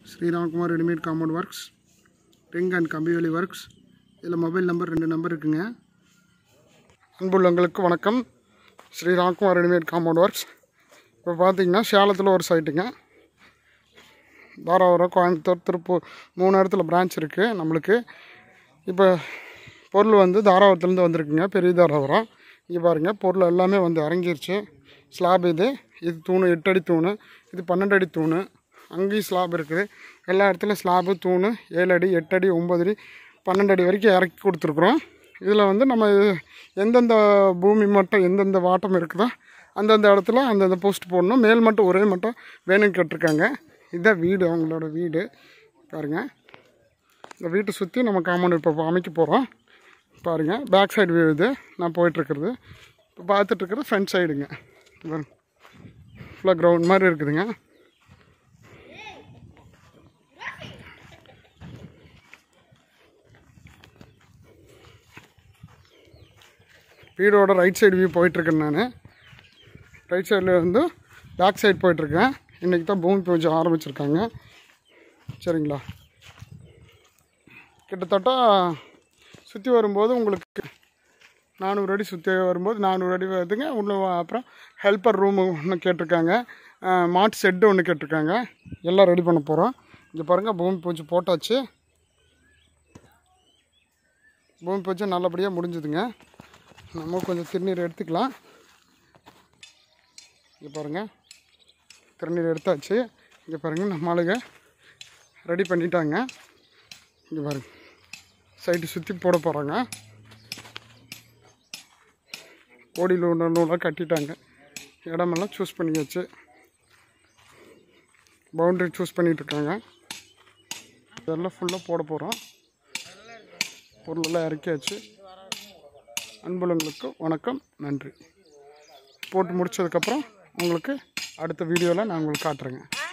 Sriramkumar readymade compound works ring and கம்பிவேலி works இதில் mobile number ரெண்டு நம்பர் இருக்குங்க அன்புள்ளவங்களுக்கு வணக்கம் ஸ்ரீராம்குமார் ரெடிமேட் காம்பவுண்ட் ஒர்க்ஸ் இப்போ பார்த்தீங்கன்னா சேலத்தில் ஒரு சைட்டுங்க தாராபுரம் கோயம்புத்தூர் திருப்பூர் மூணு இடத்துல பிரான்ச் இருக்குது நம்மளுக்கு இப்போ பொருள் வந்து தாராபுரத்துலேருந்து வந்திருக்குங்க பெரிய தாராபுரம் இங்கே பாருங்கள் பொருள் எல்லாமே வந்து இறங்கிருச்சு ஸ்லாப் இது இது தூணு எட்டு அடி தூணு இது பன்னெண்டு அடி தூணு அங்கேயும் ஸ்லாப் இருக்குது எல்லா இடத்துலையும் ஸ்லாபு தூணு ஏழு அடி எட்டு அடி ஒம்பது அடி பன்னெண்டு அடி வரைக்கும் இறக்கி கொடுத்துருக்குறோம் இதில் வந்து நம்ம இது- எந்தெந்த பூமி மட்டும் எந்தெந்த வாட்டம் இருக்குதோ அந்தந்த இடத்துல அந்தந்த போஸ்ட் போடணும் மேல் மட்டும் ஒரே மட்டும் வேணும்னு கேட்டிருக்காங்க இதுதான் வீடு அவங்களோட வீடு பாருங்க இந்த வீட்டை சுற்றி நம்ம காம்பவுண்ட் இப்போ அமைக்க போகிறோம் பாருங்கள் பேக் சைடு வியூ இது நான் போயிட்டுருக்குறது இப்போ பார்த்துட்ருக்குறது ஃப்ரண்ட் சைடுங்க ஃபுல்லாக கிரவுண்ட் மாதிரி இருக்குதுங்க வீடோட ரைட் சைடு வியூ போயிட்டுருக்கேன் நான் ரைட் சைடில் வந்து பேக் சைடு போயிட்டுருக்கேன் இன்றைக்கி தான் பூமி பூஜை ஆரம்பிச்சிருக்காங்க சரிங்களா கிட்டத்தட்ட சுற்றி வரும்போது உங்களுக்கு நானூறு அடி சுற்றி வரும்போது நானூறு அடி வருதுங்க உள்ள அப்புறம் ஹெல்ப்பர் ரூம் ஒன்று கேட்டிருக்காங்க அஹ், மாட்டு செட்டு ஒன்று கேட்டிருக்காங்க எல்லாம் ரெடி பண்ண போகிறோம் இங்கே பாருங்கள் பூமி பூஜை போட்டாச்சு பூமி பூஜை நல்லபடியாக முடிஞ்சுதுங்க நம்ம கொஞ்சம் திருநீர் எடுத்துக்கலாம் இங்கே பாருங்கள் திருநீர் எடுத்தாச்சு இங்கே பாருங்கள் நம்ம ஆளுங்க ரெடி பண்ணிட்டாங்க இங்கே பாருங்க சைடு சுற்றி போட போகிறாங்க ஓடியில் ஒன்று நூலாக கட்டிட்டாங்க இடமெல்லாம் சூஸ் பண்ணியாச்சு பவுண்டரி சூஸ் பண்ணிட்டு இருக்காங்க இதெல்லாம் ஃபுல்லாக போட போகிறோம் பொருளெல்லாம் இறக்கியாச்சு அன்புலங்களுக்கு வணக்கம் நன்றி போட்டு முடிச்சதுக்கப்புறம் உங்களுக்கு அடுத்த வீடியோவில் நான் உங்களுக்கு காட்டுறேங்க